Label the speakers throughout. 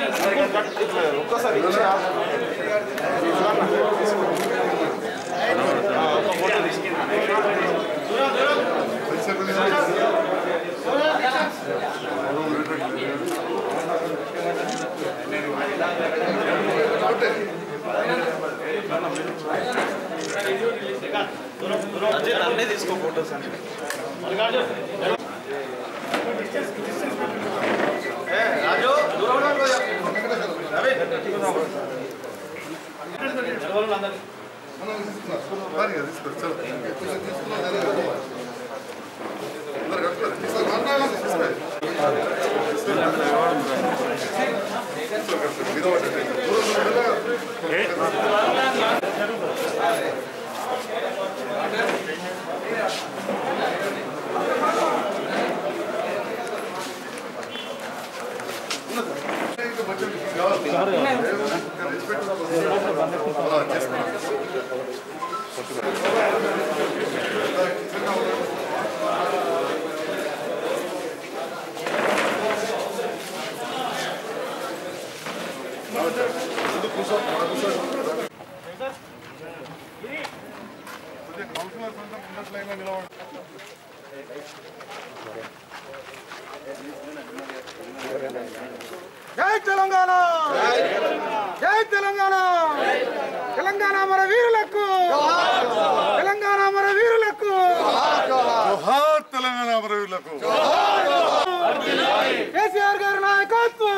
Speaker 1: ఒక్కసారి ఇచ్చి ఒక ఫోటో అజయ్ అన్నీ తీసుకో ఫోటోస్ అన్ని రాజు దూరం
Speaker 2: జై తెలంగాణ జై తెలంగాణ తెలంగాణ మన వీరులకు తెలంగాణ మన వీరులకు
Speaker 3: జోహార్ తెలంగాణ అమరవీరులకు
Speaker 2: కేసీఆర్ గారి నాయకత్వం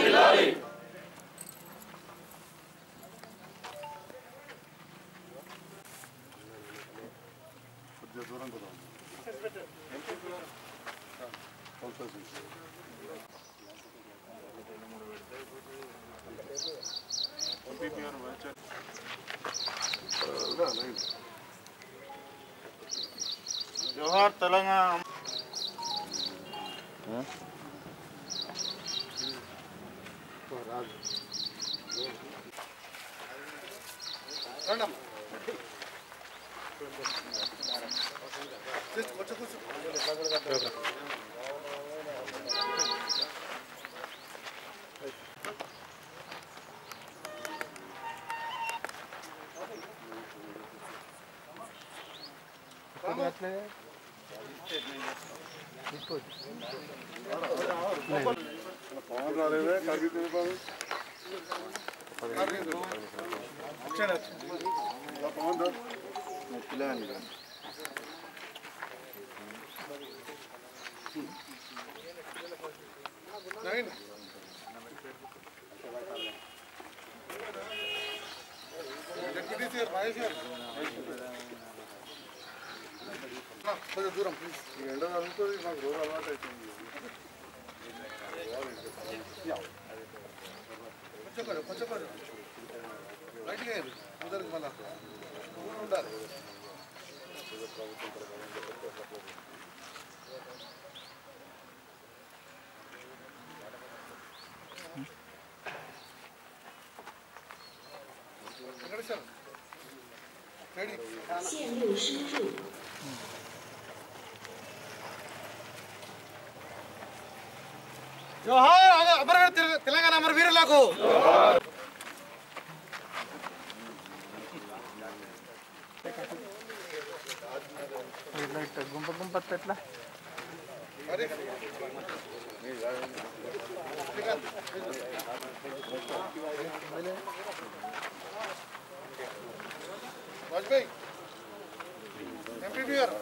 Speaker 1: జోహార్ తెలంగాణ
Speaker 3: పవన్ రాలేదే కవిత పవన్ రా. ఈ ఎండ తగ్గుతుంది మాకు రోజు అలవాటు అవుతుంది
Speaker 4: 线路输入。
Speaker 2: జోహార్ అమర తెలంగాణ అమర వీరులకు గుంప గుంప ఎట్లా
Speaker 3: వాజ్పేయి ఎంపీ గారు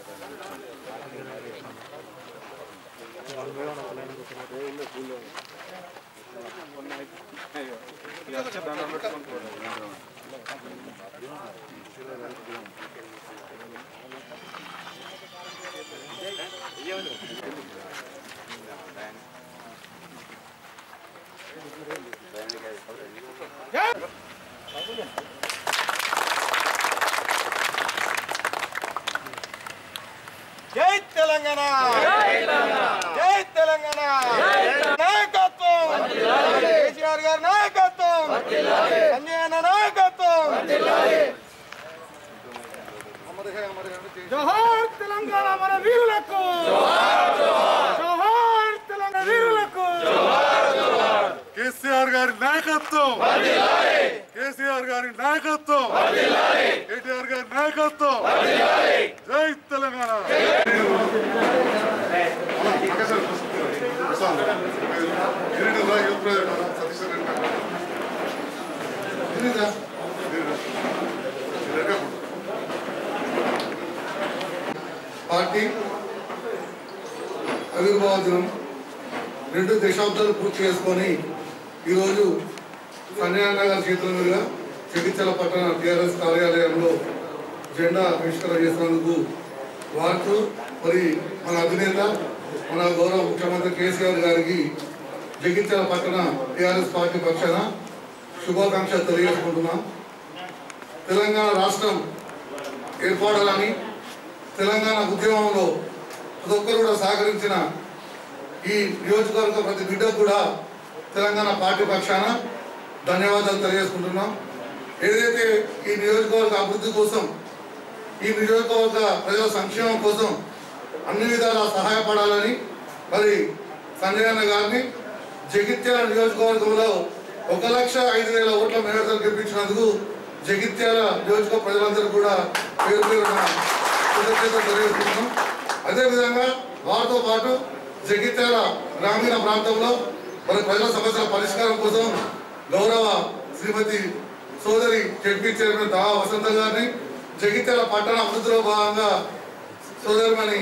Speaker 2: జై తెలంగాణ జై తెలంగాణ నాయకత్వం కేసీఆర్ గారి నాయకత్వం సంజయ్ అన్న నాయకత్వం జోహార్ తెలంగాణ మన వీరులకు జోహార్ తెలంగాణ వీరులకు
Speaker 3: కేసీఆర్ గారి గారి నాయకత్వం కేసీఆర్ గారి నాయకత్వం కేటీఆర్ గారి నాయకత్వం జై తెలంగాణ
Speaker 5: పార్టీ ఆవిర్భావ దినం రెండు దశాబ్దాలు పూర్తి చేసుకొని ఈరోజు సంజయ్ నగర్ చేతుల మీదుగా జగిత్యాల పట్టణ టీఆర్ఎస్ కార్యాలయంలో జెండా ఆవిష్కరణ చేసినందుకు వారితో మరి మన అధినేత మన గౌరవ ముఖ్యమంత్రి కేసీఆర్ గారికి జగిత్యాల పట్టణ టీఆర్ఎస్ పార్టీ పక్షాన శుభాకాంక్షలు తెలియజేసుకుంటున్నాం తెలంగాణ రాష్ట్రం ఏర్పడాలని తెలంగాణ ఉద్యమంలో ప్రతి ఒక్కరు కూడా సహకరించిన ఈ నియోజకవర్గ ప్రతి బిడ్డ కూడా తెలంగాణ పార్టీ పక్షాన ధన్యవాదాలు తెలియజేసుకుంటున్నాం ఏదైతే ఈ నియోజకవర్గ అభివృద్ధి కోసం ఈ నియోజకవర్గ ప్రజల సంక్షేమం కోసం అన్ని విధాలా సహాయపడాలని మరి సంజయ్ అన్న గారిని జగిత్యాల నియోజకవర్గంలో ఒక లక్ష ఐదు వేల ఓట్ల మేరతో గెలిపించినందుకు జగిత్యాల నియోజక ప్రజలందరూ కూడా పేరు పేరున కృతజ్ఞతలు తెలియజేస్తున్నాం అదేవిధంగా వారితో పాటు జగిత్యాల గ్రామీణ ప్రాంతంలో మరి ప్రజల సమస్యల పరిష్కారం కోసం గౌరవ శ్రీమతి సోదరి జడ్పీ చైర్మన్ దా వసంత గారిని జగిత్యాల పట్టణ అభివృద్ధిలో భాగంగా సోదరిమణి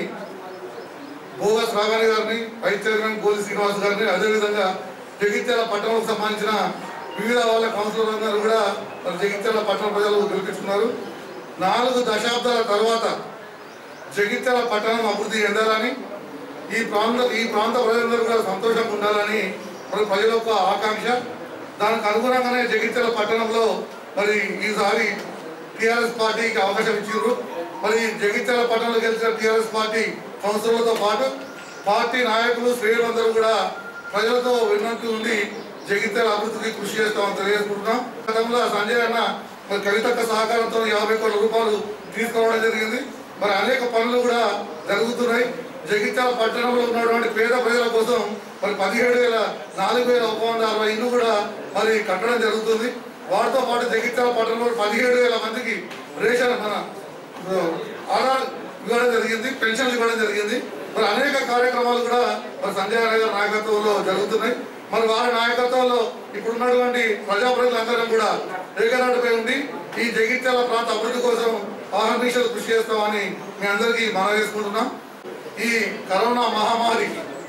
Speaker 5: భోగస్ రాఘాని గారిని వైస్ చైర్మన్ గోలి శ్రీనివాస్ గారిని అదేవిధంగా జగిత్యాల పట్టణంకు సంబంధించిన వివిధ వాళ్ళ కౌన్సిలర్ అందరూ కూడా మరి జగిత్యాల పట్టణ ప్రజలు గెలిపించుకున్నారు నాలుగు దశాబ్దాల తర్వాత జగిత్యాల పట్టణం అభివృద్ధి చెందాలని ఈ ప్రాంత ఈ ప్రాంత ప్రజలందరూ కూడా సంతోషంగా ఉండాలని మరి ప్రజల యొక్క ఆకాంక్ష దానికి అనుగుణంగానే జగిత్యాల పట్టణంలో మరి ఈసారి టీఆర్ఎస్ పార్టీకి అవకాశం ఇచ్చారు మరి జగిత్యాల పట్టణంలో గెలిచిన టీఆర్ఎస్ పార్టీ కౌన్సిలర్లతో పాటు పార్టీ నాయకులు శ్రేణులందరూ కూడా ప్రజలతో విన్నట్టు ఉండి జగిత్యాల అభివృద్ధికి కృషి చేస్తామని తెలియజేసుకుంటున్నాం గతంలో సంజయ్ అన్న మరి కవితక్క సహకారంతో యాభై కోట్ల రూపాయలు తీసుకోవడం జరిగింది మరి అనేక పనులు కూడా జరుగుతున్నాయి జగిత్యాల పట్టణంలో ఉన్నటువంటి పేద ప్రజల కోసం మరి పదిహేడు వేల నాలుగు వేల ఒక వంద అరవై ఇల్లు కూడా మరి కట్టడం జరుగుతుంది వాటితో పాటు జగిత్యాల పట్టణంలో పదిహేడు వేల మందికి రేషన్ మన ఆ, ఆధార్ ఇవ్వడం జరిగింది పెన్షన్లు ఇవ్వడం జరిగింది మరి అనేక కార్యక్రమాలు కూడా మరి సంజయ్ అన్న గారి నాయకత్వంలో జరుగుతున్నాయి మరి వారి నాయకత్వంలో ఇప్పుడు ఉన్నటువంటి ప్రజాప్రతినిధులందరం కూడా ఏకనాటిపై ఉండి ఈ జగిత్యాల ప్రాంత అభివృద్ధి కోసం ఆహర్నిశలు కృషి చేస్తామని మీ అందరికీ మనం చేసుకుంటున్నాం ఈ కరోనా మహమ్మారి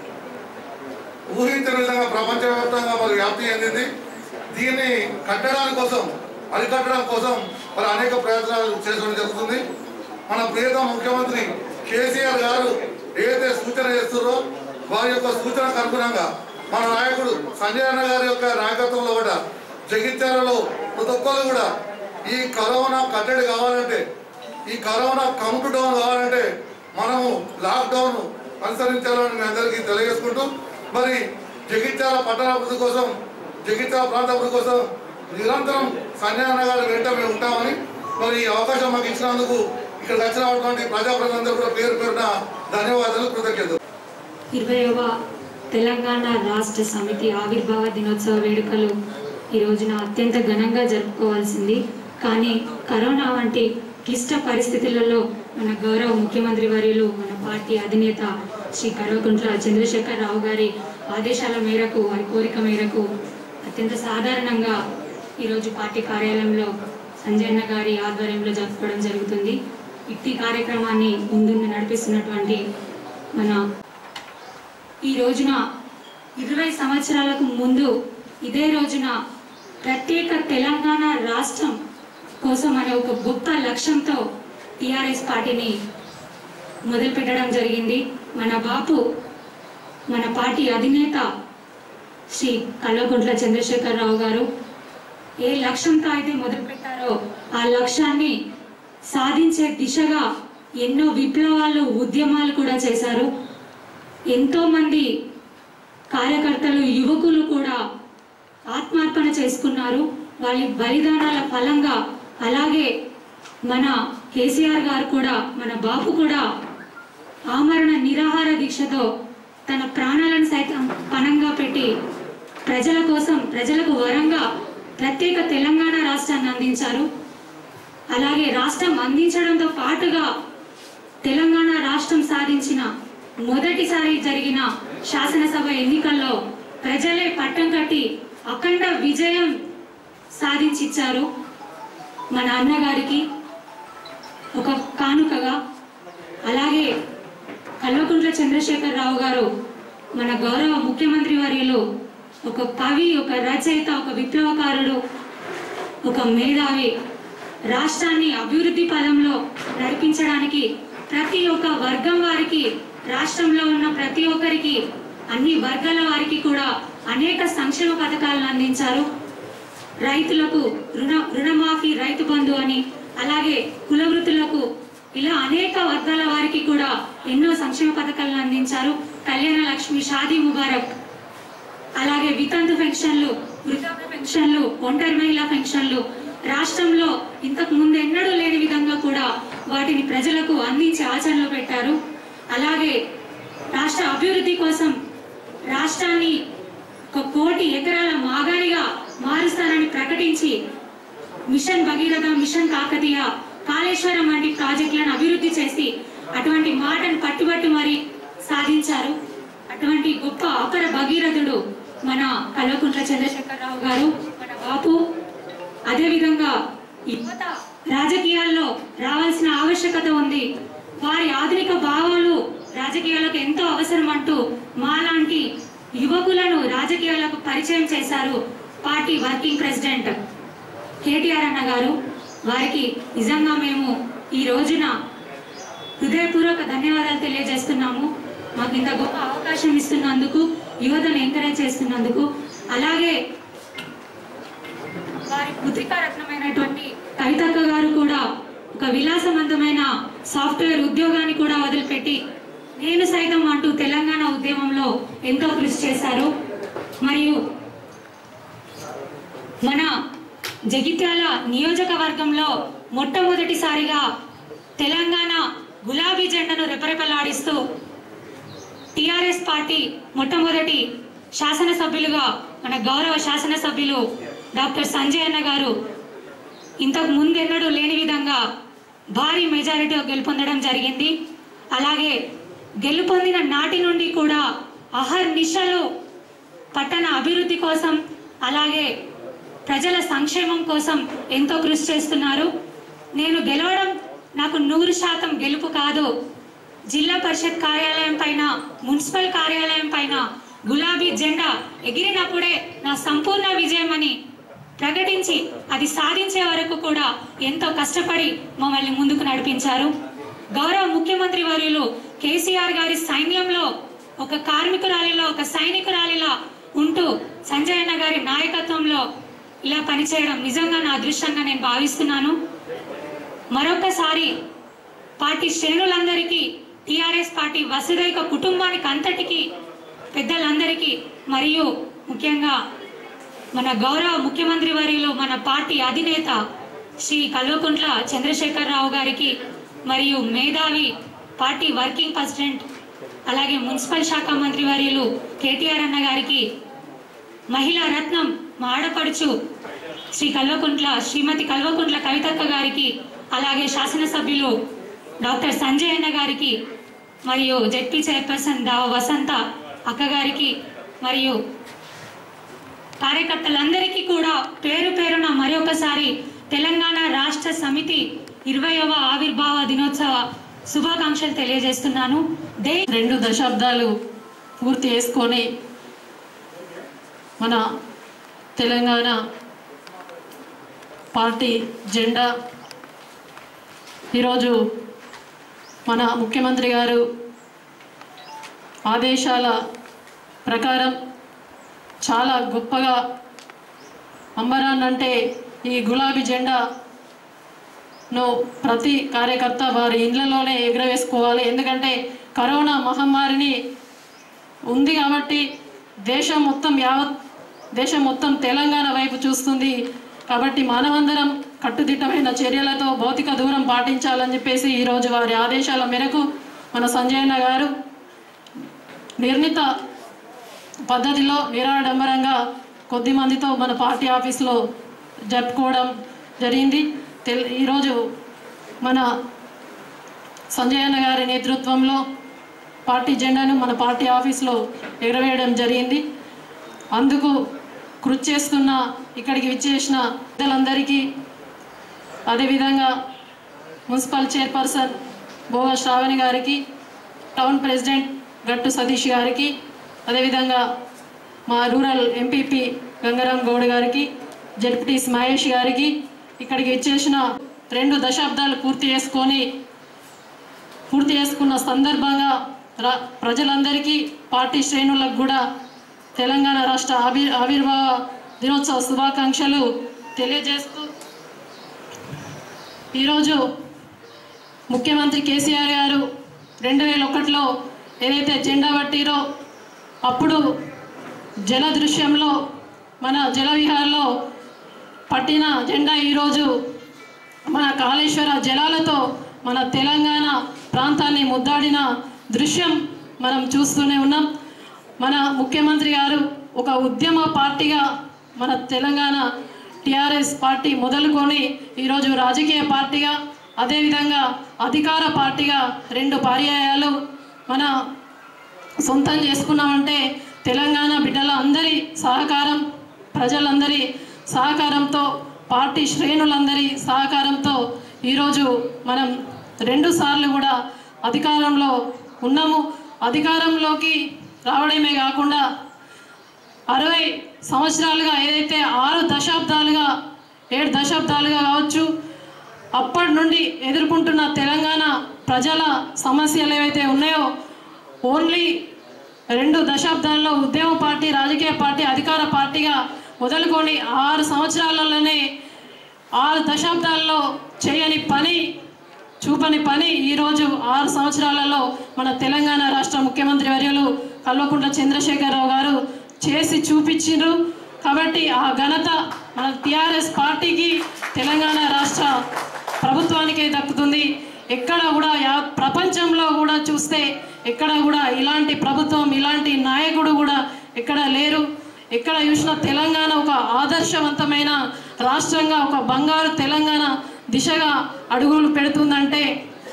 Speaker 5: ఊహించిన విధంగా ప్రపంచవ్యాప్తంగా మరి వ్యాప్తి చెందింది దీన్ని కట్టడానికి కోసం అరికట్టడం కోసం మరి అనేక ప్రయత్నాలు చేసుకోవడం జరుగుతుంది మన ప్రియతమ ముఖ్యమంత్రి కేసీఆర్ గారు ఏదైతే సూచన చేస్తున్నారో వారి యొక్క సూచనకు అనుగుణంగా మన నాయకుడు సంజయ్ అన్న గారి యొక్క నాయకత్వంలో కూడా జగిత్యాలలో ప్రతి ఒక్కరు కూడా ఈ కరోనా కట్టడి కావాలంటే ఈ కరోనా కౌంట్ డౌన్ కావాలంటే మనము లాక్డౌన్ అనుసరించాలని మీ అందరికీ తెలియజేసుకుంటూ మరి జగిత్యాల పట్టణాభివృద్ధి కోసం జగిత్యాల ప్రాంత అభివృద్ధి కోసం నిరంతరం సంజయ్ గారి వెంట మేము ఉంటామని మరి ఈ అవకాశం మాకు ఇచ్చినందుకు ఇక్కడికి వచ్చినటువంటి ప్రజాప్రతినిధులందరూ కూడా పేరు పేరున ధన్యవాదాలు కృతజ్ఞతలు
Speaker 6: ఇరవైవ తెలంగాణ రాష్ట్ర సమితి ఆవిర్భావ దినోత్సవ వేడుకలు ఈ రోజున అత్యంత ఘనంగా జరుపుకోవాల్సింది కానీ కరోనా వంటి క్లిష్ట పరిస్థితులలో మన గౌరవ ముఖ్యమంత్రి వర్యులు మన పార్టీ అధినేత శ్రీ కల్వకుంట్ల చంద్రశేఖర్ రావు గారి ఆదేశాల మేరకు వారి కోరిక మేరకు అత్యంత సాధారణంగా ఈరోజు పార్టీ కార్యాలయంలో సంజయన్న గారి ఆధ్వర్యంలో జరుపుకోవడం జరుగుతుంది ఇట్టి కార్యక్రమాన్ని ముందుండి నడిపిస్తున్నటువంటి మన ఈ రోజున ఇరవై సంవత్సరాలకు ముందు ఇదే రోజున ప్రత్యేక తెలంగాణ రాష్ట్రం కోసం అనే ఒక గొప్ప లక్ష్యంతో టిఆర్ఎస్ పార్టీని మొదలుపెట్టడం జరిగింది మన బాపు మన పార్టీ అధినేత శ్రీ కల్వకుంట్ల చంద్రశేఖరరావు గారు ఏ లక్ష్యంతో అయితే మొదలుపెట్టారో ఆ లక్ష్యాన్ని సాధించే దిశగా ఎన్నో విప్లవాలు ఉద్యమాలు కూడా చేశారు ఎంతో మంది కార్యకర్తలు యువకులు కూడా ఆత్మార్పణ చేసుకున్నారు వాళ్ళ బలిదానాల ఫలంగా అలాగే మన కేసీఆర్ గారు కూడా మన బాపు కూడా ఆమరణ నిరాహార దీక్షతో తన ప్రాణాలను సైతం పణంగా పెట్టి ప్రజల కోసం ప్రజలకు వరంగా ప్రత్యేక తెలంగాణ రాష్ట్రాన్ని అందించారు అలాగే రాష్ట్రం అందించడంతో పాటుగా తెలంగాణ రాష్ట్రం సాధించిన మొదటిసారి జరిగిన శాసనసభ ఎన్నికల్లో ప్రజలే పట్టం కట్టి అఖండ విజయం సాధించిచ్చారు మన అన్నగారికి ఒక కానుకగా అలాగే కల్వకుంట్ల చంద్రశేఖరరావు గారు మన గౌరవ ముఖ్యమంత్రి వర్యులు ఒక కవి ఒక రచయిత ఒక విప్లవకారుడు ఒక మేధావి రాష్ట్రాన్ని అభివృద్ధి పదంలో నడిపించడానికి ప్రతి ఒక్క వర్గం వారికి రాష్ట్రంలో ఉన్న ప్రతి ఒక్కరికి అన్ని వర్గాల వారికి కూడా అనేక సంక్షేమ పథకాలను అందించారు రైతులకు రుణ రుణమాఫీ రైతు బంధు అని అలాగే కుల వృత్తులకు ఇలా అనేక వర్గాల వారికి కూడా ఎన్నో సంక్షేమ పథకాలను అందించారు కళ్యాణ లక్ష్మి షాదీ ముబారక్ అలాగే వితంతు పెన్షన్లు వృద్ధాప్య పెన్షన్లు ఒంటరి మహిళా పెన్షన్లు రాష్ట్రంలో ఇంతకు ముందు ఎన్నడూ లేని విధంగా కూడా వాటిని ప్రజలకు అందించి ఆచరణలో పెట్టారు అలాగే రాష్ట్ర అభివృద్ధి కోసం రాష్ట్రాన్ని ఒక కోటి ఎకరాల మాగాణిగా మారుస్తానని ప్రకటించి మిషన్ భగీరథ మిషన్ కాకతీయ కాళేశ్వరం వంటి ప్రాజెక్టులను అభివృద్ధి చేసి అటువంటి మాటను పట్టుబట్టి మరి సాధించారు అటువంటి గొప్ప అపర భగీరథుడు మన కల్వకుంట్ల చంద్రశేఖరరావు గారు మన బాపు అదేవిధంగా యువత రాజకీయాల్లో రావాల్సిన ఆవశ్యకత ఉంది వారి ఆధునిక భావాలు రాజకీయాలకు ఎంతో అవసరం అంటూ మాలాంటి యువకులను రాజకీయాలకు పరిచయం చేశారు పార్టీ వర్కింగ్ ప్రెసిడెంట్ కేటీఆర్ అన్న గారు వారికి నిజంగా మేము ఈ రోజున హృదయపూర్వక ధన్యవాదాలు తెలియజేస్తున్నాము మాకు ఇంత గొప్ప అవకాశం ఇస్తున్నందుకు యువతను ఎంకరేజ్ చేస్తున్నందుకు అలాగే వారి పుత్రికారత్నమైనటువంటి కవితక్క గారు కూడా ఒక విలాసవంతమైన సాఫ్ట్వేర్ ఉద్యోగాన్ని కూడా వదిలిపెట్టి నేను సైతం అంటూ తెలంగాణ ఉద్యమంలో ఎంతో కృషి చేశారు మరియు మన జగిత్యాల నియోజకవర్గంలో మొట్టమొదటిసారిగా తెలంగాణ గులాబీ జెండాను రెపరెపలాడిస్తూ టిఆర్ఎస్ పార్టీ మొట్టమొదటి శాసనసభ్యులుగా మన గౌరవ శాసనసభ్యులు డాక్టర్ సంజయ్ అన్న గారు ఇంతకు ముందెన్నడూ లేని విధంగా భారీ మెజారిటీ గెలుపొందడం జరిగింది అలాగే గెలుపొందిన నాటి నుండి కూడా అహర్నిశలు పట్టణ అభివృద్ధి కోసం అలాగే ప్రజల సంక్షేమం కోసం ఎంతో కృషి చేస్తున్నారు నేను గెలవడం నాకు నూరు శాతం గెలుపు కాదు జిల్లా పరిషత్ కార్యాలయం పైన మున్సిపల్ కార్యాలయం పైన గులాబీ జెండా ఎగిరినప్పుడే నా సంపూర్ణ విజయం అని ప్రకటించి అది సాధించే వరకు కూడా ఎంతో కష్టపడి మమ్మల్ని ముందుకు నడిపించారు గౌరవ ముఖ్యమంత్రి వర్యులు కేసీఆర్ గారి సైన్యంలో ఒక కార్మికురాలిలో ఒక సైనికురాలిలా ఉంటూ సంజయ్ అన్న గారి నాయకత్వంలో ఇలా పనిచేయడం నిజంగా నా అదృష్టంగా నేను భావిస్తున్నాను మరొకసారి పార్టీ శ్రేణులందరికీ టిఆర్ఎస్ పార్టీ వసుదైక కుటుంబానికి అంతటికి పెద్దలందరికీ మరియు ముఖ్యంగా మన గౌరవ ముఖ్యమంత్రి వర్యులు మన పార్టీ అధినేత శ్రీ కల్వకుంట్ల చంద్రశేఖరరావు గారికి మరియు మేధావి పార్టీ వర్కింగ్ ప్రెసిడెంట్ అలాగే మున్సిపల్ శాఖ మంత్రి వర్యులు కేటీఆర్ అన్న గారికి మహిళా రత్నం మా ఆడపడుచు శ్రీ కల్వకుంట్ల శ్రీమతి కల్వకుంట్ల కవితక్క గారికి అలాగే శాసనసభ్యులు డాక్టర్ సంజయ్ అన్న గారికి మరియు జెడ్పీ చైర్పర్సన్ దావ వసంత అక్క గారికి మరియు కార్యకర్తలందరికీ కూడా పేరు పేరున మరొకసారి తెలంగాణ రాష్ట్ర సమితి ఇరవైవ ఆవిర్భావ దినోత్సవ శుభాకాంక్షలు తెలియజేస్తున్నాను దే
Speaker 7: రెండు దశాబ్దాలు పూర్తి చేసుకొని మన తెలంగాణ పార్టీ జెండా ఈరోజు మన ముఖ్యమంత్రి గారు ఆదేశాల ప్రకారం చాలా గొప్పగా అంబరాన్ అంటే ఈ గులాబీ జెండాను ప్రతి కార్యకర్త వారి ఇళ్లలోనే ఎగురవేసుకోవాలి ఎందుకంటే కరోనా మహమ్మారిని ఉంది కాబట్టి దేశం మొత్తం యావత్ దేశం మొత్తం తెలంగాణ వైపు చూస్తుంది కాబట్టి మనమందరం కట్టుదిట్టమైన చర్యలతో భౌతిక దూరం పాటించాలని చెప్పేసి ఈరోజు వారి ఆదేశాల మేరకు మన సంజయన్న గారు నిర్ణీత పద్ధతిలో నిరాడంబరంగా కొద్ది మందితో మన పార్టీ ఆఫీస్లో జరుపుకోవడం జరిగింది తెల్ ఈరోజు మన సంజయ్ అన్న గారి నేతృత్వంలో పార్టీ జెండాను మన పార్టీ ఆఫీస్లో ఎగరవేయడం జరిగింది అందుకు కృషి చేస్తున్న ఇక్కడికి విచ్చేసిన పెద్దలందరికీ అదేవిధంగా మున్సిపల్ చైర్పర్సన్ భోగ శ్రావణి గారికి టౌన్ ప్రెసిడెంట్ గట్టు సతీష్ గారికి అదేవిధంగా మా రూరల్ ఎంపీపీ గంగారాం గౌడ్ గారికి జడ్పీటీస్ మహేష్ గారికి ఇక్కడికి ఇచ్చేసిన రెండు దశాబ్దాలు పూర్తి చేసుకొని పూర్తి చేసుకున్న సందర్భంగా రా ప్రజలందరికీ పార్టీ శ్రేణులకు కూడా తెలంగాణ రాష్ట్ర ఆవి ఆవిర్భావ దినోత్సవ శుభాకాంక్షలు తెలియజేస్తూ ఈరోజు ముఖ్యమంత్రి కేసీఆర్ గారు రెండు వేల ఒకటిలో ఏదైతే జెండా పట్టిరో అప్పుడు జల దృశ్యంలో మన జల విహార్లో పట్టిన జెండా ఈరోజు మన కాళేశ్వర జలాలతో మన తెలంగాణ ప్రాంతాన్ని ముద్దాడిన దృశ్యం మనం చూస్తూనే ఉన్నాం మన ముఖ్యమంత్రి గారు ఒక ఉద్యమ పార్టీగా మన తెలంగాణ టిఆర్ఎస్ పార్టీ మొదలుకొని ఈరోజు రాజకీయ పార్టీగా అదేవిధంగా అధికార పార్టీగా రెండు పర్యాయాలు మన సొంతం చేసుకున్నామంటే తెలంగాణ బిడ్డల అందరి సహకారం ప్రజలందరి సహకారంతో పార్టీ శ్రేణులందరి సహకారంతో ఈరోజు మనం రెండు సార్లు కూడా అధికారంలో ఉన్నాము అధికారంలోకి రావడమే కాకుండా అరవై సంవత్సరాలుగా ఏదైతే ఆరు దశాబ్దాలుగా ఏడు దశాబ్దాలుగా కావచ్చు అప్పటి నుండి ఎదుర్కొంటున్న తెలంగాణ ప్రజల సమస్యలు ఏవైతే ఉన్నాయో ఓన్లీ రెండు దశాబ్దాల్లో ఉద్యమ పార్టీ రాజకీయ పార్టీ అధికార పార్టీగా మొదలుకొని ఆరు సంవత్సరాలలోనే ఆరు దశాబ్దాల్లో చేయని పని చూపని పని ఈరోజు ఆరు సంవత్సరాలలో మన తెలంగాణ రాష్ట్ర ముఖ్యమంత్రి వర్యులు కల్వకుంట్ల చంద్రశేఖరరావు గారు చేసి చూపించిండ్రు కాబట్టి ఆ ఘనత మన టిఆర్ఎస్ పార్టీకి తెలంగాణ రాష్ట్ర ప్రభుత్వానికే దక్కుతుంది ఎక్కడ కూడా యా ప్రపంచంలో కూడా చూస్తే ఎక్కడ కూడా ఇలాంటి ప్రభుత్వం ఇలాంటి నాయకుడు కూడా ఎక్కడ లేరు ఎక్కడ చూసినా తెలంగాణ ఒక ఆదర్శవంతమైన రాష్ట్రంగా ఒక బంగారు తెలంగాణ దిశగా అడుగులు పెడుతుందంటే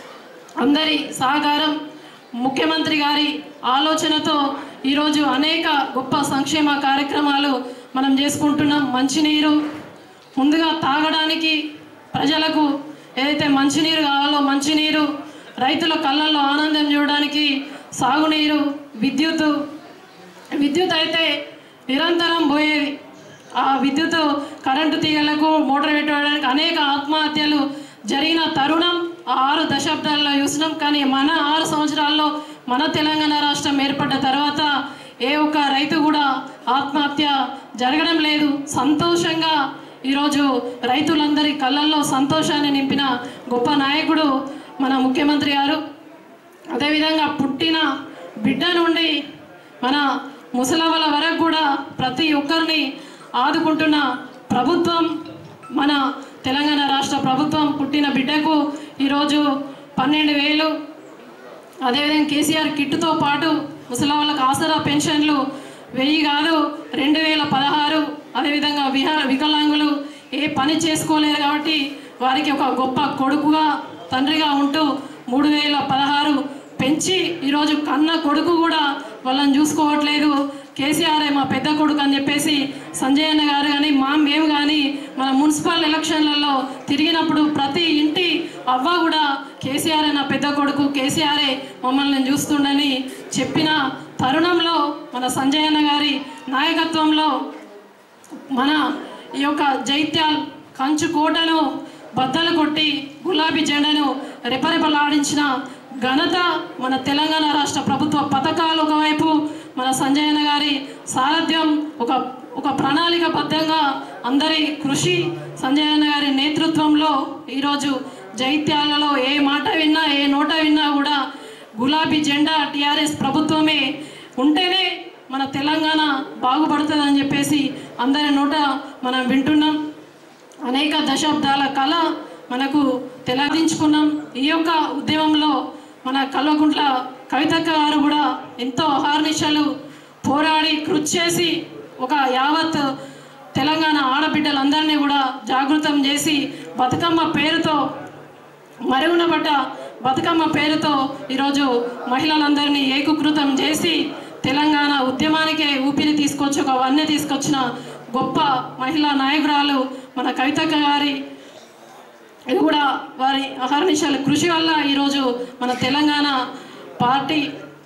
Speaker 7: అందరి సహకారం ముఖ్యమంత్రి గారి ఆలోచనతో ఈరోజు అనేక గొప్ప సంక్షేమ కార్యక్రమాలు మనం చేసుకుంటున్నాం మంచినీరు ముందుగా తాగడానికి ప్రజలకు ఏదైతే మంచినీరు కావాలో మంచినీరు రైతుల కళ్ళల్లో ఆనందం చూడడానికి సాగునీరు విద్యుత్ విద్యుత్ అయితే నిరంతరం పోయేది ఆ విద్యుత్ కరెంటు తీగలకు మోటార్ పెట్టడానికి అనేక ఆత్మహత్యలు జరిగిన తరుణం ఆ ఆరు దశాబ్దాల్లో చూసినాం కానీ మన ఆరు సంవత్సరాల్లో మన తెలంగాణ రాష్ట్రం ఏర్పడ్డ తర్వాత ఏ ఒక్క రైతు కూడా ఆత్మహత్య జరగడం లేదు సంతోషంగా ఈరోజు రైతులందరి కళ్ళల్లో సంతోషాన్ని నింపిన గొప్ప నాయకుడు మన ముఖ్యమంత్రి గారు అదేవిధంగా పుట్టిన బిడ్డ నుండి మన ముసలవల వరకు కూడా ప్రతి ఒక్కరిని ఆదుకుంటున్న ప్రభుత్వం మన తెలంగాణ రాష్ట్ర ప్రభుత్వం పుట్టిన బిడ్డకు ఈరోజు పన్నెండు వేలు అదేవిధంగా కేసీఆర్ కిట్టుతో పాటు ముసలి వాళ్ళకి ఆసరా పెన్షన్లు వెయ్యి కాదు రెండు వేల పదహారు అదేవిధంగా విహ వికలాంగులు ఏ పని చేసుకోలేరు కాబట్టి వారికి ఒక గొప్ప కొడుకుగా తండ్రిగా ఉంటూ మూడు వేల పదహారు పెంచి ఈరోజు కన్న కొడుకు కూడా వాళ్ళని చూసుకోవట్లేదు కేసీఆర్ మా పెద్ద కొడుకు అని చెప్పేసి సంజయ్ అన్న గారు కానీ మా మేము కానీ మన మున్సిపల్ ఎలక్షన్లలో తిరిగినప్పుడు ప్రతి ఇంటి అవ్వ కూడా కేసీఆర్ నా పెద్ద కొడుకు కేసీఆరే మమ్మల్ని చూస్తుండని చెప్పిన తరుణంలో మన సంజయ్ అన్న గారి నాయకత్వంలో మన ఈ యొక్క జైత్యాల్ కంచు కోటను బద్దలు కొట్టి గులాబీ జెండాను రెపరెపలాడించిన ఘనత మన తెలంగాణ రాష్ట్ర ప్రభుత్వ పథకాలు ఒకవైపు మన సంజయన గారి సారథ్యం ఒక ఒక ప్రణాళికబద్ధంగా అందరి కృషి సంజయన గారి నేతృత్వంలో ఈరోజు జైత్యాలలో ఏ మాట విన్నా ఏ నోట విన్నా కూడా గులాబీ జెండా టిఆర్ఎస్ ప్రభుత్వమే ఉంటేనే మన తెలంగాణ బాగుపడుతుందని చెప్పేసి అందరి నోట మనం వింటున్నాం అనేక దశాబ్దాల కళ మనకు తెలదించుకున్నాం ఈ యొక్క ఉద్యమంలో మన కల్వకుంట్ల కవితక్క గారు కూడా ఎంతో అహార్నిశలు పోరాడి కృషి చేసి ఒక యావత్ తెలంగాణ ఆడబిడ్డలందరినీ కూడా జాగృతం చేసి బతుకమ్మ పేరుతో మరుగున పడ్డ బతుకమ్మ పేరుతో ఈరోజు మహిళలందరినీ ఏకీకృతం చేసి తెలంగాణ ఉద్యమానికే ఊపిరి తీసుకొచ్చి ఒక వన్నె తీసుకొచ్చిన గొప్ప మహిళా నాయకురాలు మన కవితక్క గారి ఇది కూడా వారి అహర్నిశల కృషి వల్ల ఈరోజు మన తెలంగాణ పార్టీ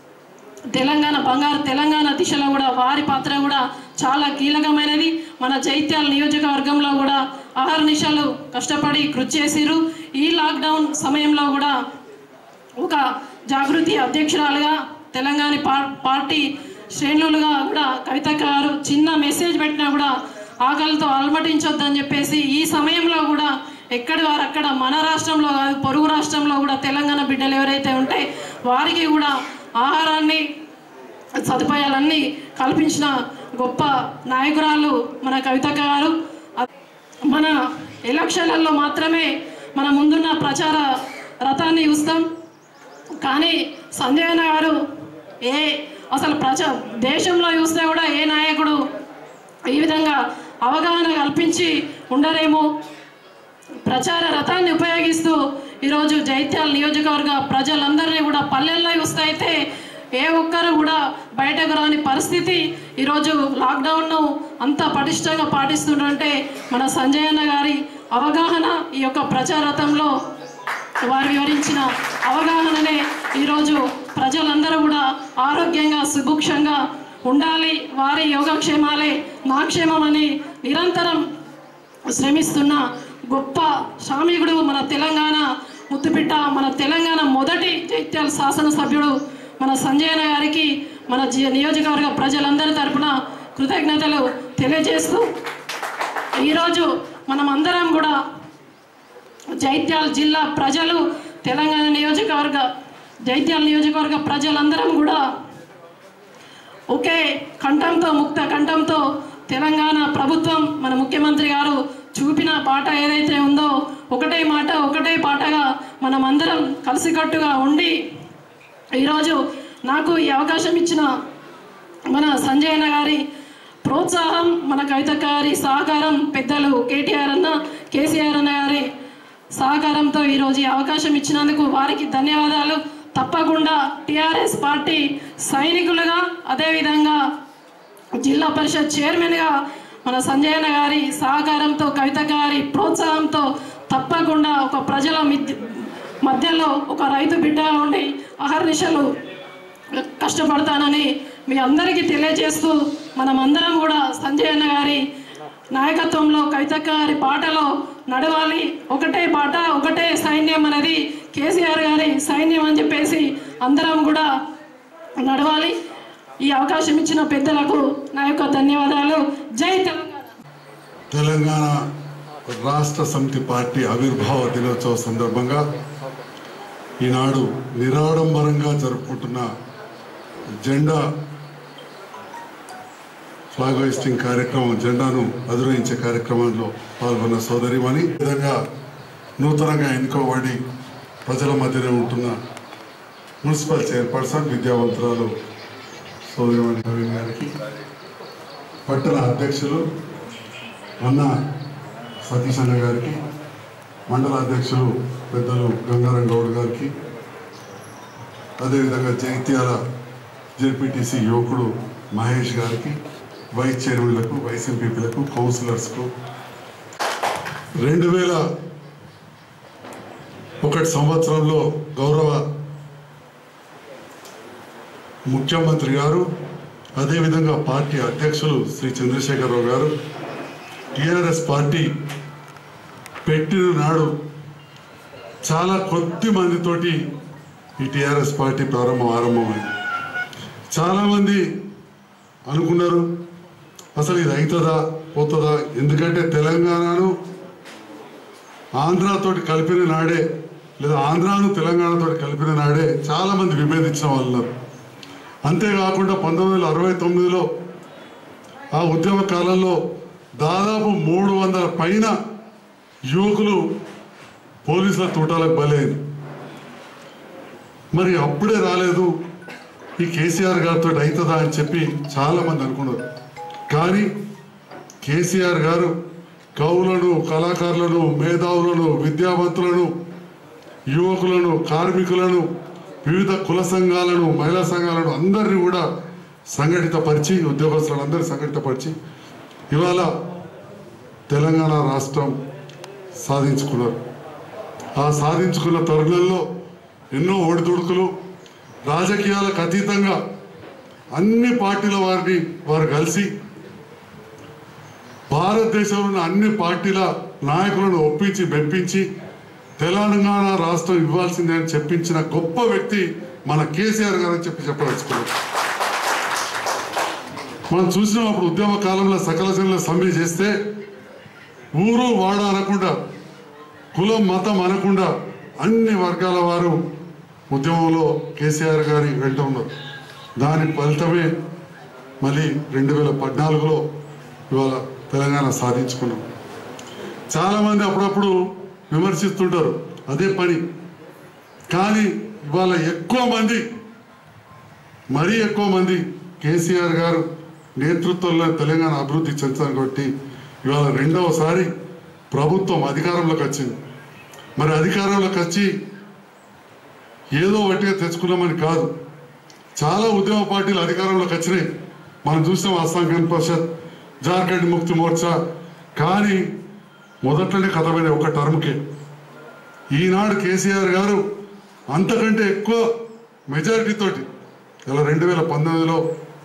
Speaker 7: తెలంగాణ బంగారు తెలంగాణ దిశలో కూడా వారి పాత్ర కూడా చాలా కీలకమైనది మన జైత్యాల నియోజకవర్గంలో కూడా అహర్నిశలు కష్టపడి కృషి చేసిరు ఈ లాక్డౌన్ సమయంలో కూడా ఒక జాగృతి అధ్యక్షురాలుగా తెలంగాణ పా- పార్టీ శ్రేణులుగా కూడా కవిత గారు చిన్న మెసేజ్ పెట్టినా కూడా ఆకలితో అలమటించొద్దని చెప్పేసి ఈ సమయంలో కూడా ఎక్కడి వారు అక్కడ మన రాష్ట్రంలో కాదు పొరుగు రాష్ట్రంలో కూడా తెలంగాణ బిడ్డలు ఎవరైతే ఉంటే వారికి కూడా ఆహారాన్ని సదుపాయాలన్నీ కల్పించిన గొప్ప నాయకురాలు మన కవితక్క గారు మన ఎలక్షన్లలో మాత్రమే మన ముందున్న ప్రచార రథాన్ని చూస్తాం కానీ సంజయ్ అన్న గారు ఏ అసలు ప్రజ దేశంలో చూస్తే కూడా ఏ నాయకుడు ఈ విధంగా అవగాహన కల్పించి ఉండరేమో ప్రచార రథాన్ని ఉపయోగిస్తూ ఈరోజు జైత్యాల నియోజకవర్గ ప్రజలందరినీ కూడా పల్లెల్లో చూస్తే అయితే ఏ ఒక్కరు కూడా బయటకు రాని పరిస్థితి ఈరోజు లాక్డౌన్ను అంత పటిష్టంగా పాటిస్తుంటే మన సంజయ్ అన్న గారి అవగాహన ఈ యొక్క ప్రచార రథంలో వారు వివరించిన అవగాహననే ఈరోజు ప్రజలందరూ కూడా ఆరోగ్యంగా సుభిక్షంగా ఉండాలి వారి యోగక్షేమాలే నా క్షేమమని నిరంతరం శ్రమిస్తున్న గొప్ప శ్రామికుడు మన తెలంగాణ ముద్దుబిడ్డ మన తెలంగాణ మొదటి జైత్యాల శాసనసభ్యుడు మన సంజయన గారికి మన జి- నియోజకవర్గ ప్రజలందరి తరపున కృతజ్ఞతలు తెలియజేస్తూ ఈరోజు మనం అందరం కూడా జైత్యాల జిల్లా ప్రజలు తెలంగాణ నియోజకవర్గ జైత్యాల నియోజకవర్గ ప్రజలందరం కూడా ఒకే కంఠంతో ముక్త కంఠంతో తెలంగాణ ప్రభుత్వం మన ముఖ్యమంత్రి గారు చూపిన పాట ఏదైతే ఉందో ఒకటే మాట ఒకటే పాటగా మనమందరం కలిసికట్టుగా ఉండి ఈరోజు నాకు ఈ అవకాశం ఇచ్చిన మన సంజయ్ అన్న గారి ప్రోత్సాహం మన కవిత గారి సహకారం పెద్దలు కేటీఆర్ అన్న కేసీఆర్ అన్న గారి సహకారంతో ఈరోజు ఈ అవకాశం ఇచ్చినందుకు వారికి ధన్యవాదాలు తప్పకుండా టిఆర్ఎస్ పార్టీ సైనికులుగా అదేవిధంగా జిల్లా పరిషత్ చైర్మన్గా మన సంజయ్ అన్న గారి సహకారంతో కవిత గారి ప్రోత్సాహంతో తప్పకుండా ఒక ప్రజల మిద్- మధ్యలో ఒక రైతు బిడ్డగా ఉండి అహర్నిశలు కష్టపడతానని మీ అందరికీ తెలియజేస్తూ మనం అందరం కూడా సంజయ్ అన్న గారి నాయకత్వంలో కవితక్క గారి పాటలో నడవాలి ఒకటే పాట ఒకటే సైన్యం అనేది కేసీఆర్ గారి సైన్యం అని చెప్పేసి అందరం కూడా నడవాలి ఈ అవకాశం ఇచ్చిన పెద్దలకు నా యొక్క ధన్యవాదాలు జై తెలంగాణ
Speaker 3: తెలంగాణ రాష్ట్ర సమితి పార్టీ ఆవిర్భావ దినోత్సవ సందర్భంగా ఈనాడు నిరాడంబరంగా జరుపుకుంటున్న జెండా ఫ్లాగ్ హోయిస్టింగ్ కార్యక్రమం జెండాను అధిరోహించే కార్యక్రమంలో పాల్గొన్న సోదరిమణి ఈ విధంగా నూతనంగా ఎన్నుకోబడి ప్రజల మధ్యనే ఉంటున్న మున్సిపల్ చైర్పర్సన్ విద్యావంతురాలు సోదరిమణి నవీన్ గారికి పట్టణ అధ్యక్షులు అన్న సతీష్ అన్న గారికి మండల అధ్యక్షులు పెద్దలు గంగారం గౌడ్ గారికి అదేవిధంగా జగిత్యాల జెడ్పీటీసీ యువకుడు మహేష్ గారికి వైస్ చైర్మన్లకు వైస్ ఎంపీపీలకు కౌన్సిలర్స్కు రెండు వేల ఒకటి సంవత్సరంలో గౌరవ ముఖ్యమంత్రి గారు అదేవిధంగా పార్టీ అధ్యక్షులు శ్రీ చంద్రశేఖరరావు గారు టిఆర్ఎస్ పార్టీ పెట్టిన నాడు చాలా కొద్ది మందితోటి ఈ టిఆర్ఎస్ పార్టీ ప్రారంభం ఆరంభమైంది చాలామంది అనుకున్నారు అసలు ఇది అవుతుందా పోతుందా ఎందుకంటే తెలంగాణను ఆంధ్రాతోటి కలిపిన నాడే లేదా ఆంధ్రాను తెలంగాణతో కలిపిన నాడే చాలామంది విభేదించిన వాళ్ళు ఉన్నారు అంతేకాకుండా పంతొమ్మిది వందల అరవై తొమ్మిదిలో ఆ ఉద్యమ కాలంలో దాదాపు మూడు వందల పైన యువకులు పోలీసుల తూటాలకు బలైంది మరి అప్పుడే రాలేదు ఈ కేసీఆర్ గారితో అవుతుందా అని చెప్పి చాలా మంది అనుకున్నారు కానీ కేసీఆర్ గారు కవులను కళాకారులను మేధావులను విద్యావంతులను యువకులను కార్మికులను వివిధ కుల సంఘాలను మహిళా సంఘాలను అందరినీ కూడా సంఘటితపరిచి ఉద్యోగస్తులను అందరినీ సంఘటితపరిచి ఇవాళ తెలంగాణ రాష్ట్రం సాధించుకున్నారు ఆ సాధించుకున్న తరుణంలో ఎన్నో ఒడిదుడుకులు రాజకీయాలకు అతీతంగా అన్ని పార్టీల వారిని వారు కలిసి భారతదేశంలో ఉన్న అన్ని పార్టీల నాయకులను ఒప్పించి మెప్పించి తెలంగాణ రాష్ట్రం ఇవ్వాల్సిందే అని చెప్పించిన గొప్ప వ్యక్తి మన కేసీఆర్ గారు అని చెప్పి చెప్పదలుచుకున్నాం మనం చూసినాం అప్పుడు ఉద్యమ కాలంలో సకల జనుల సమ్మె చేస్తే ఊరు వాడ అనకుండా కులం మతం అనకుండా అన్ని వర్గాల వారు ఉద్యమంలో కేసీఆర్ గారి వెంట ఉన్నారు దాని ఫలితమే మళ్ళీ రెండు వేల పద్నాలుగులో ఇవాళ తెలంగాణ సాధించుకున్నాం చాలామంది అప్పుడప్పుడు విమర్శిస్తుంటారు అదే పని కానీ ఇవాళ ఎక్కువ మంది మరీ ఎక్కువ మంది కేసీఆర్ గారు నేతృత్వంలో తెలంగాణ అభివృద్ధి చెందుతారు కాబట్టి ఇవాళ రెండవసారి ప్రభుత్వం అధికారంలోకి వచ్చింది మరి అధికారంలోకి వచ్చి ఏదో వట్టిగా తెచ్చుకున్నామని కాదు చాలా ఉద్యమ పార్టీలు అధికారంలోకి వచ్చినాయి మనం చూసాం అస్సాం గణ పరిషత్ జార్ఖండ్ ముక్తి మోర్చా కానీ మొదట్లోనే కథమైన ఒక టర్మ్కే ఈనాడు కేసీఆర్ గారు అంతకంటే ఎక్కువ మెజారిటీ తోటి ఇలా రెండు వేల పంతొమ్మిదిలో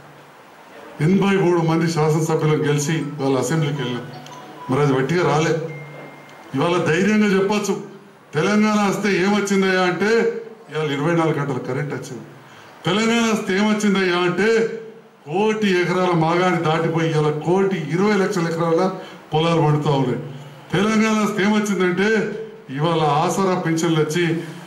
Speaker 3: ఎనభై మూడు మంది శాసనసభ్యులను గెలిచి వాళ్ళ అసెంబ్లీకి వెళ్ళాం మరి అది వట్టిగా రాలే ఇవాళ ధైర్యంగా చెప్పొచ్చు తెలంగాణ వస్తే ఏమొచ్చిందయ్యా అంటే ఇవాళ ఇరవై నాలుగు గంటల కరెంట్ వచ్చింది తెలంగాణ వస్తే ఏమొచ్చిందయ్యా అంటే కోటి ఎకరాల మాగాన్ని దాటిపోయి ఇవాళ కోటి ఇరవై లక్షల ఎకరాల పొలాలు పడుతూ ఉన్నాయి తెలంగాణ వస్తే ఏమొచ్చిందంటే ఇవాళ ఆసరా పెన్షన్లు వచ్చి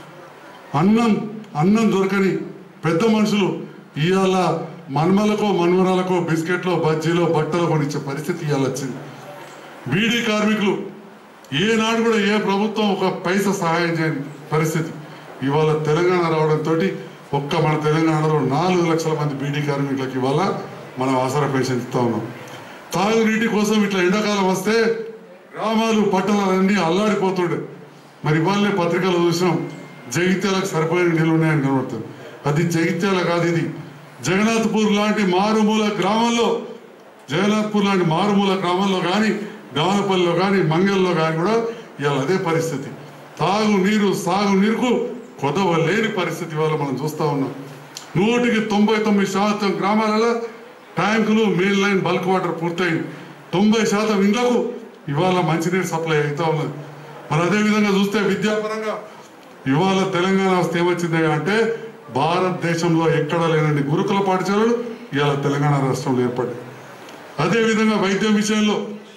Speaker 3: అన్నం అన్నం దొరకని పెద్ద మనుషులు ఇవాళ మన్మలకో మన్మరాలకో బిస్కెట్లో బజ్జీలో బట్టలు కొనిచ్చే పరిస్థితి ఇవాళ వచ్చింది బీడీ కార్మికులు ఏనాడు కూడా ఏ ప్రభుత్వం ఒక పైస సహాయం చేయని పరిస్థితి ఇవాళ తెలంగాణ రావడంతో ఒక్క మన తెలంగాణలో నాలుగు లక్షల మంది బీడీ కార్మికులకు ఇవాళ మనం ఆసరా పెన్షన్ ఇస్తా ఉన్నాం తాగునీటి కోసం ఇట్లా ఎండాకాలం వస్తే గ్రామాలు పట్టణాలన్నీ అల్లాడిపోతుండే మరి ఇవాళనే పత్రికలు చూసినాం జగిత్యాలకు సరిపోయిన నీళ్ళు ఉన్నాయని కనబడుతుంది అది జగిత్యాల కాదు ఇది జగన్నాథ్పూర్ లాంటి మారుమూల గ్రామంలో జగన్నాథ్పూర్ లాంటి మారుమూల గ్రామంలో కానీ గానపల్లిలో కానీ మంగల్లో కానీ కూడా ఇవాళ అదే పరిస్థితి తాగు నీరు సాగు నీరుకు కొదవ లేని పరిస్థితి ఇవాళ మనం చూస్తా ఉన్నాం నూటికి తొంభై తొమ్మిది శాతం గ్రామాలలో ట్యాంకులు మెయిన్ లైన్ బల్క్ వాటర్ పూర్తయింది తొంభై శాతం ఇళ్లకు ఇవాళ మంచినీరు సప్లై అవుతా ఉన్నది మరి అదే విధంగా చూస్తే విద్యాపరంగా ఇవాళ తెలంగాణ వస్తే ఏమొచ్చింది అంటే భారతదేశంలో ఎక్కడ లేనండి గురుకుల పాఠశాలలు ఇవాళ తెలంగాణ రాష్ట్రంలో ఏర్పడ్డాయి అదేవిధంగా వైద్యం విషయంలో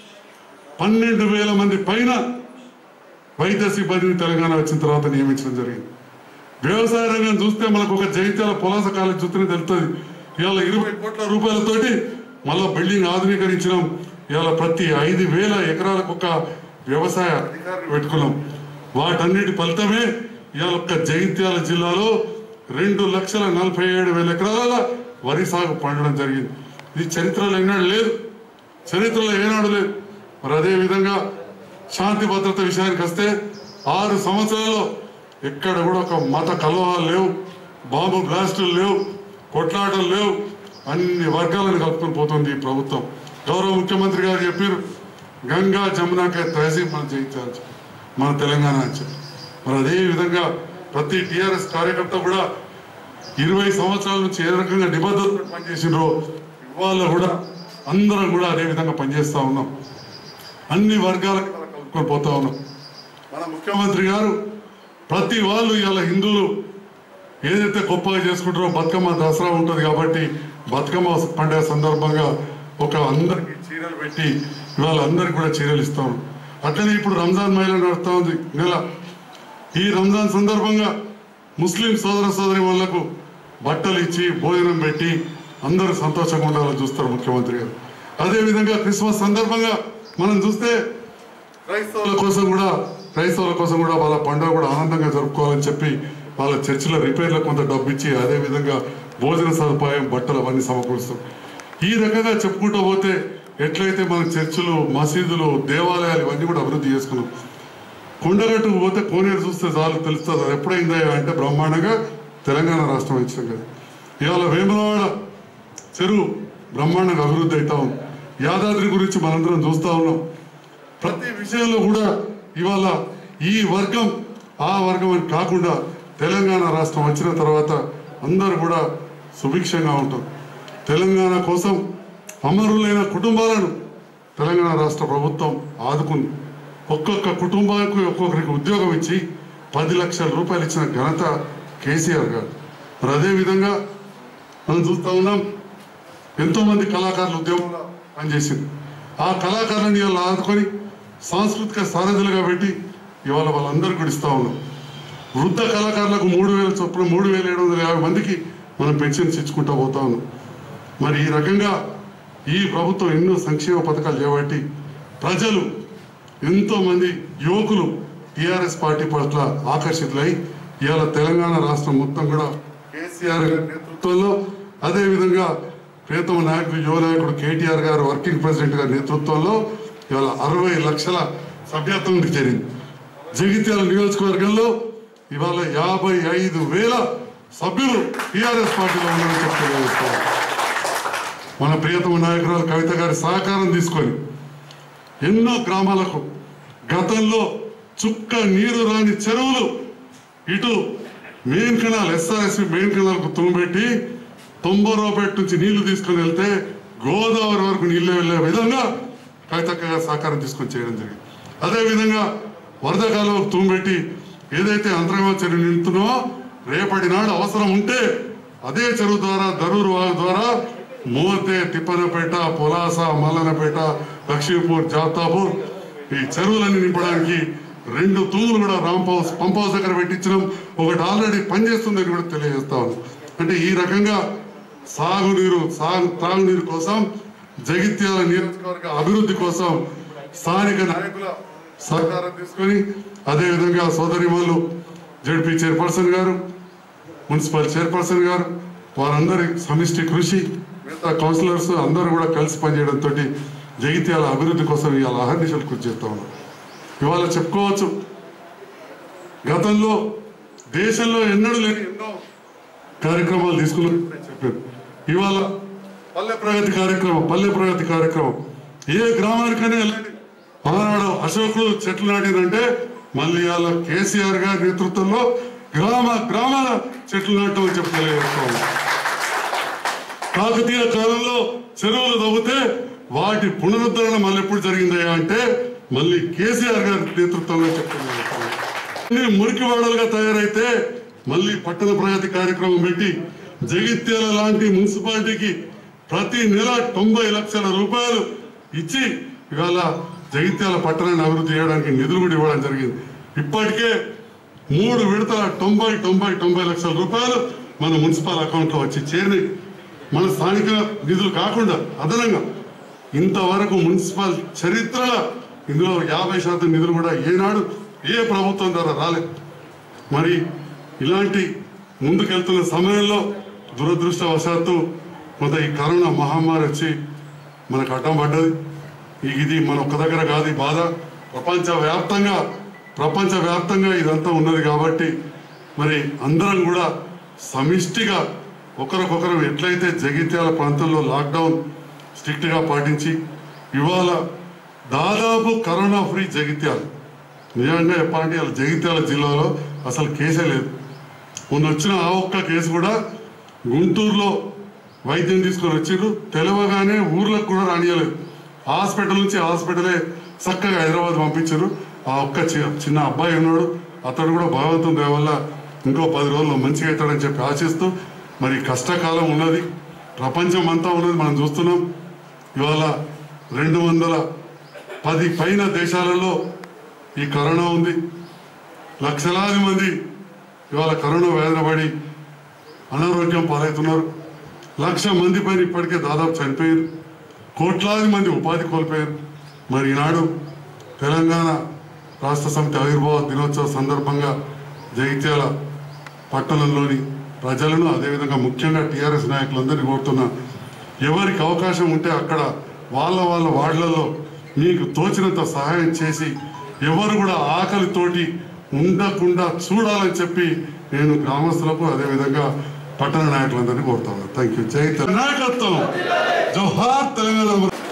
Speaker 3: పన్నెండు వేల మంది పైన వైద్య సిబ్బందిని తెలంగాణ వచ్చిన తర్వాత నియమించడం జరిగింది వ్యవసాయ రంగం చూస్తే మనకు ఒక జైత్యాల పొలాస కాలేజ్ చూస్తేనే తెలుస్తుంది ఇవాళ ఇరవై కోట్ల రూపాయలతోటి మళ్ళా బిల్డింగ్ ఆధునీకరించినాం ఇవాళ ప్రతి ఐదు వేల ఎకరాలకు ఒక వ్యవసాయ అధికారిని పెట్టుకున్నాం వాటన్నిటి ఫలితమే ఇవాళ ఒక్క జగిత్యాల జిల్లాలో రెండు లక్షల నలభై ఏడు వేల ఎకరాల వరి సాగు పండడం జరిగింది ఇది చరిత్రలో ఎన్నడూ లేదు చరిత్రలో ఏనాడు లేదు మరి అదే విధంగా శాంతి భద్రత విషయానికి వస్తే ఆరు సంవత్సరాల్లో ఎక్కడ కూడా ఒక మత కలవాలు లేవు బాంబు బ్లాస్టులు లేవు కొట్లాటలు లేవు అన్ని వర్గాలను కలుపుకొని పోతుంది ఈ ప్రభుత్వం గౌరవ ముఖ్యమంత్రి గారు చెప్పారు గంగా జమునాకే తహసీల్ మనం చేయించాలి మన తెలంగాణ అని చెప్పి మరి అదే విధంగా ప్రతి టిఆర్ఎస్ కార్యకర్త కూడా ఇరవై సంవత్సరాల నుంచి ఏ రకంగా నిబద్ధతతో పనిచేసిండ్రో ఇవాళ కూడా అందరం కూడా అదే విధంగా పనిచేస్తా ఉన్నాం అన్ని వర్గాలకు కలుపుకొని పోతా ఉన్నాం మన ముఖ్యమంత్రి గారు ప్రతి వాళ్ళు ఇవాళ హిందువులు ఏదైతే గొప్పగా చేసుకుంటారో బతుకమ్మ దసరా ఉంటుంది కాబట్టి బతుకమ్మ పండుగ సందర్భంగా ఒక అందరికి చీరలు పెట్టి ఇవాళ అందరికి కూడా చీరలు ఇస్తాం అట్లనే ఇప్పుడు రంజాన్ మహిళ నడుస్తూ ఉంది నెల ఈ రంజాన్ సందర్భంగా ముస్లిం సోదర సోదరి వాళ్ళకు బట్టలు ఇచ్చి భోజనం పెట్టి అందరూ సంతోషంగా ఉండాలని చూస్తారు ముఖ్యమంత్రి గారు అదేవిధంగా క్రిస్మస్ సందర్భంగా మనం చూస్తే క్రైస్తవుల కోసం కూడా క్రైస్తవుల కోసం కూడా వాళ్ళ పండుగ కూడా ఆనందంగా జరుపుకోవాలని చెప్పి వాళ్ళ చర్చిల రిపేర్లకు కొంత డబ్బు ఇచ్చి అదే విధంగా భోజన సదుపాయం బట్టలు అవన్నీ సమకూరుస్తాం ఈ రకంగా చెప్పుకుంటూ పోతే ఎట్లయితే మన చర్చిలు మసీదులు దేవాలయాలు ఇవన్నీ కూడా అభివృద్ధి చేసుకున్నాం కొండగట్టు పోతే కోనేరు చూస్తే చాలు తెలుస్తుంది అది ఎప్పుడైందా అంటే బ్రహ్మాండంగా తెలంగాణ రాష్ట్రం ఇచ్చాం కదా ఇవాళ వేములవాడ చెరువు బ్రహ్మాండంగా అభివృద్ధి అవుతా ఉంది యాదాద్రి గురించి మనందరం చూస్తా ఉన్నాం ప్రతి విషయంలో కూడా ఇవాళ ఈ వర్గం ఆ వర్గం అని కాకుండా తెలంగాణ రాష్ట్రం వచ్చిన తర్వాత అందరూ కూడా సుభిక్షంగా ఉంటారు తెలంగాణ కోసం అమరులైన కుటుంబాలను తెలంగాణ రాష్ట్ర ప్రభుత్వం ఆదుకుంది ఒక్కొక్క కుటుంబానికి ఒక్కొక్కరికి ఉద్యోగం ఇచ్చి పది లక్షల రూపాయలు ఇచ్చిన ఘనత కేసీఆర్ గారు మరి అదేవిధంగా మనం చూస్తా ఉన్నాం ఎంతో మంది కళాకారులు ఉద్యమంలో పనిచేసింది ఆ కళాకారులను ఇవాళ ఆదుకొని సాంస్కృతిక సారథులుగా పెట్టి ఇవాళ వాళ్ళందరికీ కూడా ఇస్తా ఉన్నాం వృద్ధ కళాకారులకు మూడు వేల చొప్పున మూడు వేల ఏడు వందల యాభై మందికి మనం పెన్షన్స్ ఇచ్చుకుంటా పోతా ఉన్నాం మరి ఈ రకంగా ఈ ప్రభుత్వం ఎన్నో సంక్షేమ పథకాలు చేపట్టి ప్రజలు ఎంతో మంది యువకులు టిఆర్ఎస్ పార్టీ పట్ల ఆకర్షితులై ఇవాళ తెలంగాణ రాష్ట్రం మొత్తం కూడా కేసీఆర్ గారి నేతృత్వంలో అదే విధంగా ప్రియతమ నాయకుడు యువ నాయకుడు కేటీఆర్ గారు వర్కింగ్ ప్రెసిడెంట్ గారి నేతృత్వంలో ఇవాళ అరవై లక్షల సభ్యత్వంకి చేరింది జగిత్యాల నియోజకవర్గంలో ఇవాళ యాభై ఐదు వేల సభ్యులు టిఆర్ఎస్ పార్టీలో ఉన్నారని చెప్తున్నారు మన ప్రియతమ నాయకురాలు కవిత గారి సహకారం తీసుకొని ఎన్నో గ్రామాలకు గతంలో చుక్క నీరు రాని చెరువులు ఇటు మెయిన్ కెనాల్ ఎస్ఆర్ఎస్పి మెయిన్ కెనాల్కు తుమ్మిపెట్టి తొంభరోపేట నుంచి నీళ్లు తీసుకొని వెళ్తే గోదావరి వరకు నీళ్లు వెళ్ళే విధంగా కవితక్క గారి సహకారం తీసుకొని చేయడం జరిగింది అదేవిధంగా వరద కాలువకు తుమ్మిపెట్టి ఏదైతే అంతరంగ చెరువు నిండుతున్నామో రేపటి నాడు అవసరం ఉంటే అదే చెరువు ద్వారా దరూరు వాగు ద్వారా మోతే తిప్పనపేట పొలాస మల్లనపేట లక్ష్మీపూర్ జాతాపూర్ ఈ చెరువులన్నీ నింపడానికి రెండు తూములు కూడా రాంప్ హౌస్ పంప్ హౌస్ దగ్గర పెట్టించడం ఒకటి ఆల్రెడీ పనిచేస్తుందని కూడా తెలియజేస్తా ఉన్నాం అంటే ఈ రకంగా సాగునీరు సాగు త్రాగునీరు కోసం జగిత్యాల నియోజకవర్గ అభివృద్ధి కోసం స్థానిక నాయకుల సహకారం తీసుకొని అదేవిధంగా సోదరిమల్లు జడ్పీ చైర్పర్సన్ గారు మున్సిపల్ చైర్పర్సన్ గారు వారందరి సమిష్టి కృషి మిగతా కౌన్సిలర్స్ అందరూ కూడా కలిసి పనిచేయడంతో జగిత్యాల అభివృద్ధి కోసం ఇవాళ అహర్నిశలు కృషి చేస్తా ఉన్నాం ఇవాళ చెప్పుకోవచ్చు గతంలో దేశంలో ఎన్నడూ లేని ఎన్నో కార్యక్రమాలు తీసుకున్నారు చెప్పారు ఇవాళ పల్లె ప్రగతి కార్యక్రమం పల్లె ప్రగతి కార్యక్రమం ఏ గ్రామానికైనా వెళ్ళండి ఆనాడు అశోకులు చెట్లు నాటినంటే మళ్ళీ ఇవాళ కేసీఆర్ గారి నేతృత్వంలో గ్రామ గ్రామాల చెట్లు నాటమని చెప్పి తెలియజేస్తాము కాకతీయ కాలంలో చెరువులు తవ్వితే వాటి పునరుద్ధరణ మళ్ళీ ఎప్పుడు జరిగిందయ్యా అంటే మళ్ళీ కేసీఆర్ గారి నేతృత్వంలో చెప్తున్నాను మురికి వాడలుగా తయారైతే మళ్ళీ పట్టణ ప్రగతి కార్యక్రమం పెట్టి జగిత్యాల లాంటి మున్సిపాలిటీకి ప్రతి నెల తొంభై లక్షల రూపాయలు ఇచ్చి ఇవాళ జగిత్యాల పట్టణాన్ని అభివృద్ధి చేయడానికి నిధులు కూడా ఇవ్వడం జరిగింది ఇప్పటికే మూడు విడతల తొంభై తొంభై తొంభై లక్షల రూపాయలు మన మున్సిపల్ అకౌంట్లో వచ్చి చేరినాయి మన స్థానిక నిధులు కాకుండా అదనంగా ఇంతవరకు మున్సిపల్ చరిత్రలో ఇందులో యాభై శాతం నిధులు కూడా ఏనాడు ఏ ప్రభుత్వం ద్వారా రాలేదు మరి ఇలాంటి ముందుకెళ్తున్న సమయంలో దురదృష్టవశాత్తు కొంత ఈ కరోనా మహమ్మారి వచ్చి మనకు అడ్డం పడ్డది ఇక ఇది మన ఒక్క దగ్గర కాదు ఈ బాధ ప్రపంచ వ్యాప్తంగా ప్రపంచ వ్యాప్తంగా ఇదంతా ఉన్నది కాబట్టి మరి అందరం కూడా సమిష్టిగా ఒకరికొకరు ఎట్లయితే జగిత్యాల ప్రాంతంలో లాక్డౌన్ స్ట్రిక్ట్గా పాటించి ఇవాళ దాదాపు కరోనా ఫ్రీ జగిత్యాల నిజంగా చెప్పాలంటే ఇవాళ జగిత్యాల జిల్లాలో అసలు కేసే లేదు మొన్న వచ్చిన ఆ ఒక్క కేసు కూడా గుంటూరులో వైద్యం తీసుకొని వచ్చిర్రు తెలవగానే ఊర్లకు కూడా రానియలేదు హాస్పిటల్ నుంచి హాస్పిటలే చక్కగా హైదరాబాద్ పంపించారు ఆ ఒక్క చి- చిన్న అబ్బాయి ఉన్నాడు అతడు కూడా భగవంతుని దయ వల్ల ఇంకో పది రోజుల్లో మంచిగా అవుతాడని చెప్పి ఆశిస్తూ మరి కష్టకాలం ఉన్నది ప్రపంచం అంతా ఉన్నది మనం చూస్తున్నాం ఇవాళ రెండు వందల పది పైన దేశాలలో ఈ కరోనా ఉంది లక్షలాది మంది ఇవాళ కరోనా వేదన పడి అనారోగ్యం పాలవుతున్నారు లక్ష మంది పైన ఇప్పటికే దాదాపు చనిపోయారు కోట్లాది మంది ఉపాధి కోల్పోయారు మరి ఈనాడు తెలంగాణ రాష్ట్ర సమితి ఆవిర్భావ దినోత్సవ సందర్భంగా జగిత్యాల పట్టణంలోని ప్రజలను అదేవిధంగా ముఖ్యంగా టీఆర్ఎస్ నాయకులందరినీ కోరుతున్నా ఎవరికి అవకాశం ఉంటే అక్కడ వాళ్ళ వాళ్ళ వార్డులలో మీకు తోచినంత సహాయం చేసి ఎవరు కూడా ఆకలితోటి ఉండకుండా చూడాలని చెప్పి నేను గ్రామస్తులకు అదేవిధంగా పట్టణ నాయకులందరినీ కోరుతాను థ్యాంక్ యూ జై తెలంగాణ. నాయకత్వం జోహార్ తెలంగాణ